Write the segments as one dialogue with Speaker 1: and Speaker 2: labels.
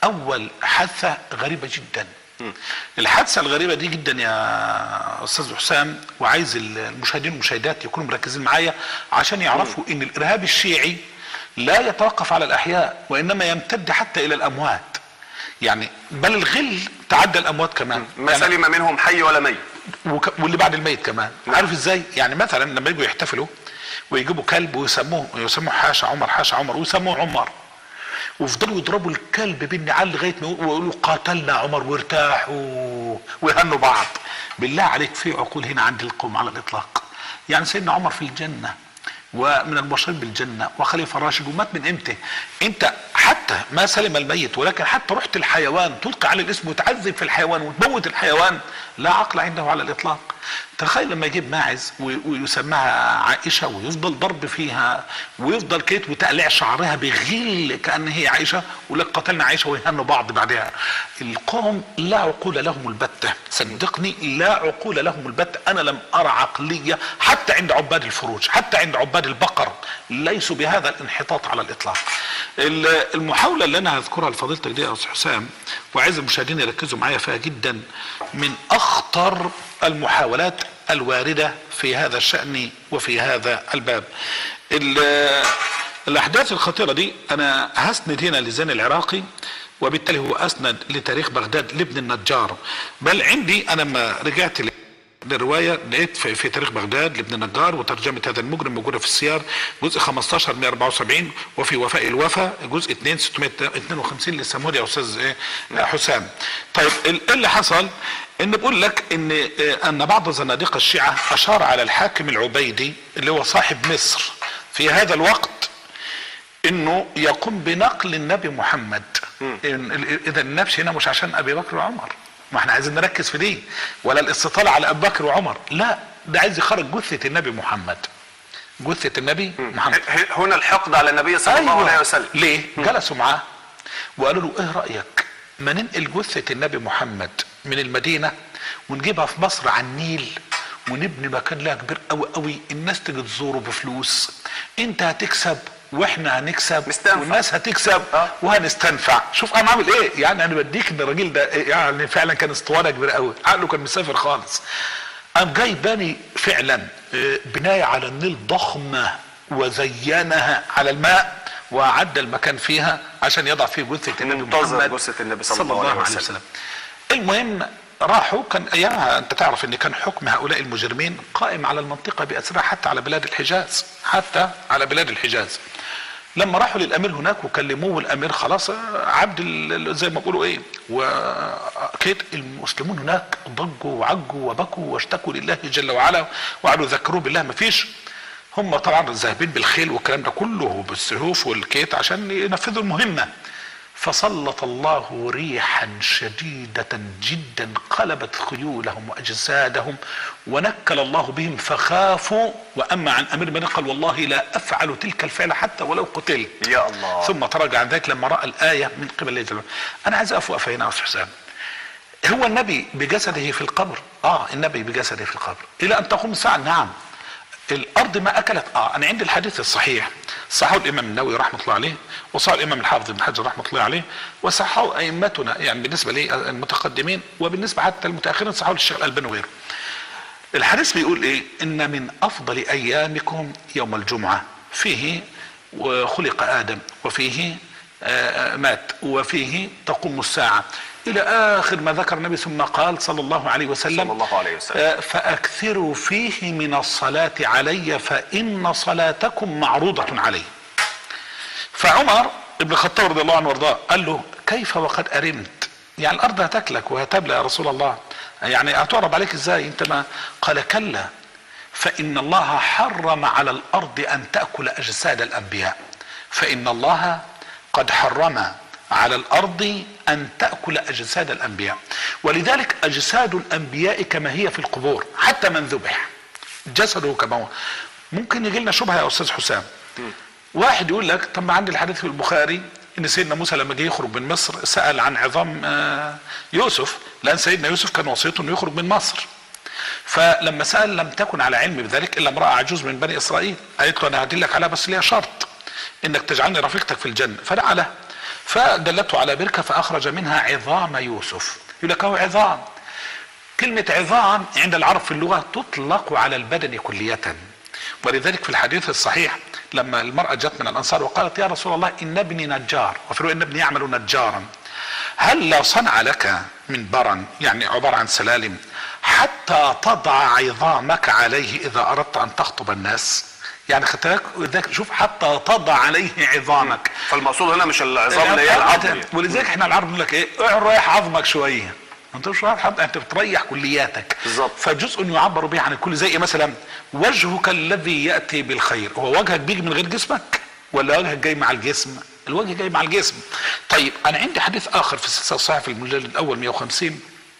Speaker 1: اول حادثه غريبه جدا الحادثه الغريبه دي جدا يا استاذ حسام وعايز المشاهدين والمشاهدات يكونوا مركزين معايا عشان يعرفوا ان الارهاب الشيعي لا يتوقف على الاحياء وانما يمتد حتى الى الاموات يعني بل الغل تعدى الاموات كمان
Speaker 2: ما
Speaker 1: يعني
Speaker 2: سلم منهم حي ولا ميت
Speaker 1: وك... واللي بعد الميت كمان
Speaker 2: نعم.
Speaker 1: عارف ازاي يعني مثلا لما يجوا يحتفلوا ويجيبوا كلب ويسموه يسموه حاشا عمر حاشا عمر ويسموه عمر ويفضلوا يضربوا الكلب بالنعال لغايه ما يقولوا قاتلنا عمر وارتاحوا ويهنوا بعض بالله عليك في عقول هنا عند القوم على الاطلاق يعني سيدنا عمر في الجنه ومن المبشرين بالجنه وخليفه راشد ومات من امتى؟ انت حتى ما سلم الميت ولكن حتى رحت الحيوان تلقي على الاسم وتعذب في الحيوان وتموت الحيوان لا عقل عنده على الاطلاق. تخيل لما يجيب ماعز وي- ويسماها عائشه ويفضل ضرب فيها ويفضل كيت وتقلع شعرها بغل كان هي عائشه ولك قتلنا عائشه ويهنوا بعض بعدها. القوم لا عقول لهم البته، صدقني لا عقول لهم البته، انا لم ارى عقليه حتى عند عباد الفروج، حتى عند عباد البقر ليسوا بهذا الانحطاط على الاطلاق. ال- المحاوله اللي انا هذكرها لفضيلتك دي يا استاذ حسام وعايز المشاهدين يركزوا معايا فيها جدا من اخطر المحاولات الوارده في هذا الشان وفي هذا الباب. ال- الاحداث الخطيره دي انا هسند هنا لزين العراقي وبالتالي هو اسند لتاريخ بغداد لابن النجار بل عندي انا لما رجعت ل- للروايه لقيت في, في تاريخ بغداد لابن النجار وترجمه هذا المجرم موجوده في السيار جزء 15 174 وفي وفاء الوفا جزء 2 652 للسمود يا استاذ إيه؟ حسام. طيب ال- إيه اللي حصل؟ ان بقول لك ان آه، ان بعض زنادقه الشيعه اشار على الحاكم العبيدي اللي هو صاحب مصر في هذا الوقت انه يقوم بنقل النبي محمد اذا النبش هنا مش عشان ابي بكر وعمر ما احنا عايزين نركز في دي ولا الاستطاله على ابي بكر وعمر لا ده عايز يخرج جثه النبي محمد جثه النبي محمد
Speaker 2: ه- هنا الحقد على النبي صلى الله عليه وسلم
Speaker 1: ليه جلسوا معاه وقالوا له ايه رايك ما ننقل جثه النبي محمد من المدينه ونجيبها في مصر على النيل ونبني مكان لها كبير قوي قوي الناس تيجي تزوره بفلوس انت هتكسب واحنا هنكسب
Speaker 2: نستنفع.
Speaker 1: والناس هتكسب
Speaker 2: آه.
Speaker 1: وهنستنفع شوف انا عامل ايه يعني انا بديك ان الراجل ده يعني فعلا كان اسطوانه كبيره قوي عقله كان مسافر خالص قام جاي باني فعلا آه، بنايه على النيل ضخمه وزينها على الماء وعد المكان فيها عشان يضع فيه جثه النبي
Speaker 2: منتظر
Speaker 1: محمد
Speaker 2: جثة النبي صلى الله عليه وسلم.
Speaker 1: المهم راحوا كان ايامها انت تعرف ان كان حكم هؤلاء المجرمين قائم على المنطقه باسرها حتى على بلاد الحجاز حتى على بلاد الحجاز لما راحوا للامير هناك وكلموه والامير خلاص عبد ال- زي ما بيقولوا ايه وكيد المسلمون هناك ضجوا وعجوا وبكوا واشتكوا لله جل وعلا وقعدوا يذكروه بالله ما فيش هم طبعا ذاهبين بالخيل والكلام ده كله بالسيوف والكيت عشان ينفذوا المهمه فسلط الله ريحا شديدة جدا قلبت خيولهم وأجسادهم ونكل الله بهم فخافوا وأما عن أمير بني قال والله لا أفعل تلك الفعل حتى ولو قتلت
Speaker 2: يا الله
Speaker 1: ثم تراجع عن ذلك لما رأى الآية من قبل الله جل وعلا. أنا عايز أقف وقفة هنا يا أستاذ حسام هو النبي بجسده في القبر اه النبي بجسده في القبر الى ان تقوم الساعه نعم الارض ما اكلت اه انا عندي الحديث الصحيح صححه الامام النووي رحمه الله عليه وصححه الامام الحافظ ابن حجر رحمه الله عليه وصححه ائمتنا يعني بالنسبه لي المتقدمين وبالنسبه حتى المتاخرين صححه الشيخ الالباني وغيره الحديث بيقول ايه ان من افضل ايامكم يوم الجمعه فيه خلق ادم وفيه آه، مات وفيه تقوم الساعه الى اخر ما ذكر النبي ثم قال صلى الله عليه وسلم
Speaker 2: صلى الله عليه وسلم.
Speaker 1: آه، فاكثروا فيه من الصلاه علي فان صلاتكم معروضه علي فعمر ابن الخطاب رضي الله عنه وارضاه قال له كيف وقد ارمت يعني الارض هتاكلك وهتبلى يا رسول الله يعني هتعرض عليك ازاي انت ما قال كلا فان الله حرم على الارض ان تاكل اجساد الانبياء فان الله قد حرم على الارض ان تاكل اجساد الانبياء ولذلك اجساد الانبياء كما هي في القبور حتى من ذبح جسده كما هو ممكن يجي لنا شبهه يا استاذ حسام واحد يقول لك طب ما عندي الحديث في البخاري ان سيدنا موسى لما جه يخرج من مصر سال عن عظام آه، يوسف لان سيدنا يوسف كان وصيته انه يخرج من مصر فلما سال لم تكن على علم بذلك الا امراه عجوز من بني اسرائيل قالت له انا هدلك عليها بس ليها شرط انك تجعلني رفيقتك في الجنه فدعا له فدلته على بركه فاخرج منها عظام يوسف يقول لك هو عظام كلمة عظام عند العرب في اللغة تطلق على البدن كلية ولذلك في الحديث الصحيح لما المرأة جت من الأنصار وقالت يا رسول الله إن ابني نجار وفي رواية إن ابني يعمل نجارا هل لا صنع لك منبرا يعني عبارة عن سلالم حتى تضع عظامك عليه إذا أردت أن تخطب الناس يعني خدت بالك ولذلك شوف حتى تضع عليه عظامك
Speaker 2: فالمقصود هنا مش العظام اللي هي العظم يعني.
Speaker 1: ولذلك احنا العرب بنقول لك ايه اقعد ريح عظمك شويه انت مش رايح حد انت بتريح كلياتك
Speaker 2: بالظبط.
Speaker 1: فجزء يعبر به عن الكل زي مثلا وجهك الذي ياتي بالخير هو وجهك بيجي من غير جسمك ولا وجهك جاي مع الجسم الوجه جاي مع الجسم طيب انا عندي حديث اخر في السلسله الصحيحه في المجلد الاول 150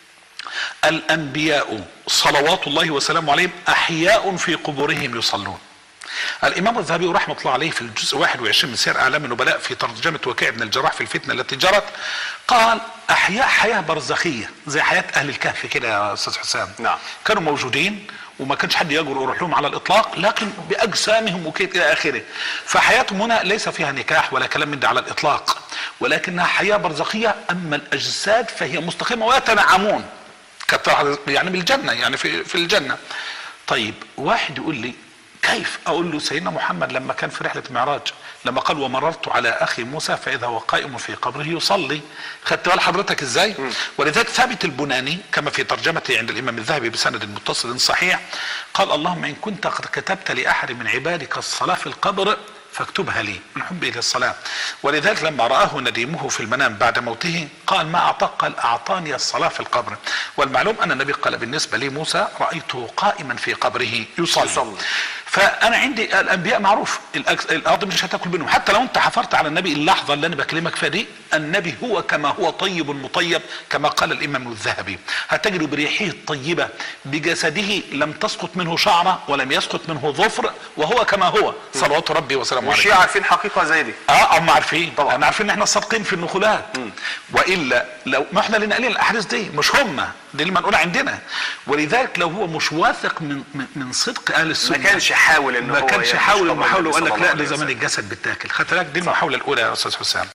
Speaker 1: الانبياء صلوات الله وسلامه عليهم احياء في قبورهم يصلون الامام الذهبي رحمه الله عليه في الجزء 21 من سير اعلام النبلاء في ترجمه وكيع بن الجراح في الفتنه التي جرت قال احياء حياه برزخيه زي حياه اهل الكهف كده يا استاذ حسام
Speaker 2: نعم.
Speaker 1: كانوا موجودين وما كانش حد يجرؤ يروح لهم على الاطلاق لكن باجسامهم وكيف الى اخره فحياتهم هنا ليس فيها نكاح ولا كلام من ده على الاطلاق ولكنها حياه برزخيه اما الاجساد فهي مستقيمه ويتنعمون كالطرح يعني بالجنه يعني في في الجنه طيب واحد يقول لي كيف اقول له سيدنا محمد لما كان في رحله معراج لما قال ومررت على اخي موسى فاذا هو قائم في قبره يصلي خدت بال حضرتك ازاي ولذلك ثابت البناني كما في ترجمته عند الامام الذهبي بسند متصل صحيح قال اللهم ان كنت قد كتبت لاحد من عبادك الصلاه في القبر فاكتبها لي من حبي للصلاة ولذلك لما رآه نديمه في المنام بعد موته قال ما أعطاك قال أعطاني الصلاة في القبر والمعلوم أن النبي قال بالنسبة لي موسى رأيته قائما في قبره يصلي,
Speaker 2: يصلي.
Speaker 1: فأنا عندي الأنبياء معروف الأكس- الأرض مش هتاكل منهم حتى لو أنت حفرت على النبي اللحظة اللي أنا بكلمك فيها دي النبي هو كما هو طيب مطيب كما قال الإمام الذهبي هتجد بريحه الطيبة بجسده لم تسقط منه شعرة ولم يسقط منه ظفر وهو كما هو صلوات ربي وسلامه عليه
Speaker 2: والشيعة عارفين حقيقة زي دي
Speaker 1: اه هم عارفين
Speaker 2: طبعا.
Speaker 1: طبعا احنا عارفين ان احنا صادقين في النقولات والا لو ما احنا اللي ناقلين الاحاديث دي مش هم دي اللي منقوله عندنا ولذلك لو هو مش واثق من من, من صدق اهل السنه
Speaker 2: ما كانش حاول ان
Speaker 1: ما
Speaker 2: هو
Speaker 1: كانش
Speaker 2: يعني
Speaker 1: حاول
Speaker 2: يشتغل
Speaker 1: المحاوله وقال
Speaker 2: النبي
Speaker 1: لك
Speaker 2: صلى
Speaker 1: لا
Speaker 2: الله
Speaker 1: ده
Speaker 2: عليه
Speaker 1: زمان
Speaker 2: وسلم.
Speaker 1: الجسد بتاكل خدت بالك دي المحاوله الاولى يا استاذ حسام